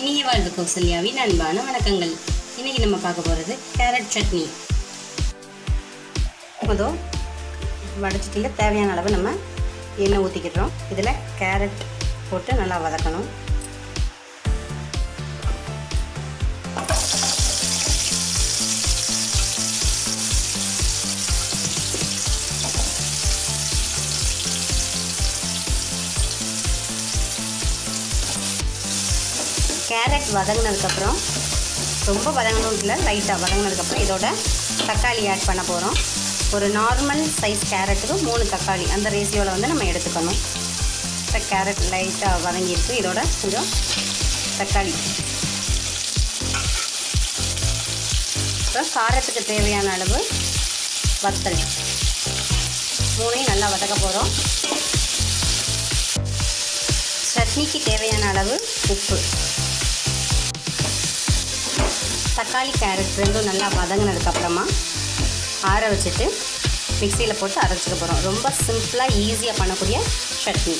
இனிய வாழ்வு கௌசல்யாவின் அன்பான வணக்கங்கள் இன்னைக்கு நம்ம பார்க்க போகிறது கேரட் சட்னி முதல் வடச்சட்டியில் தேவையான அளவு நம்ம எண்ணெய் ஊற்றிக்கிடுறோம் இதில் கேரட் போட்டு நல்லா வதக்கணும் கேரட் வதங்கினதுக்கப்புறம் ரொம்ப வதங்கணும் இல்லை லைட்டாக வதங்கினதுக்கப்புறம் இதோட தக்காளி ஆட் பண்ண போகிறோம் ஒரு நார்மல் சைஸ் கேரட்டுக்கு மூணு தக்காளி அந்த ரேஷியோவில் வந்து நம்ம எடுத்துக்கணும் இப்போ கேரட் லைட்டாக வதங்கியிருக்கு இதோட கொஞ்சம் தக்காளி அப்புறம் காரத்துக்கு தேவையான அளவு வத்தல் மூணையும் நல்லா வதக்க போகிறோம் சட்னிக்கு தேவையான அளவு உப்பு தக்காளி கேரட் ரெண்டும் நல்லா வதங்கினதுக்கப்புறமா ஆற வச்சுட்டு மிக்சியில் போட்டு அரைச்சிக்க போகிறோம் ரொம்ப சிம்பிளாக ஈஸியாக பண்ணக்கூடிய சட்னி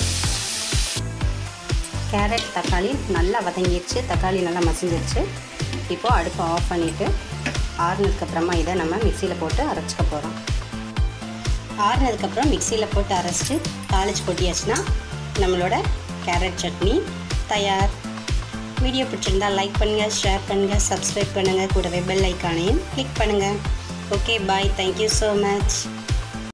கேரட் தக்காளி நல்லா வதங்கிடுச்சு தக்காளி நல்லா மசிஞ்சிருச்சு இப்போது அடுப்பை ஆஃப் பண்ணிவிட்டு ஆறுனதுக்கப்புறமா இதை நம்ம மிக்சியில் போட்டு அரைச்சிக்க போகிறோம் ஆறுனதுக்கப்புறம் மிக்சியில் போட்டு அரைச்சிட்டு தாளிச்சு கொட்டியாச்சுன்னா நம்மளோட கேரட் சட்னி தயார் வீடியோ பிடிச்சிருந்தா லைக் பண்ணுங்கள் ஷேர் பண்ணுங்கள் சப்ஸ்கிரைப் பண்ணுங்கள் கூடவே பெல் ஐக்கானையும் கிளிக் பண்ணுங்கள் okay bye thank you so much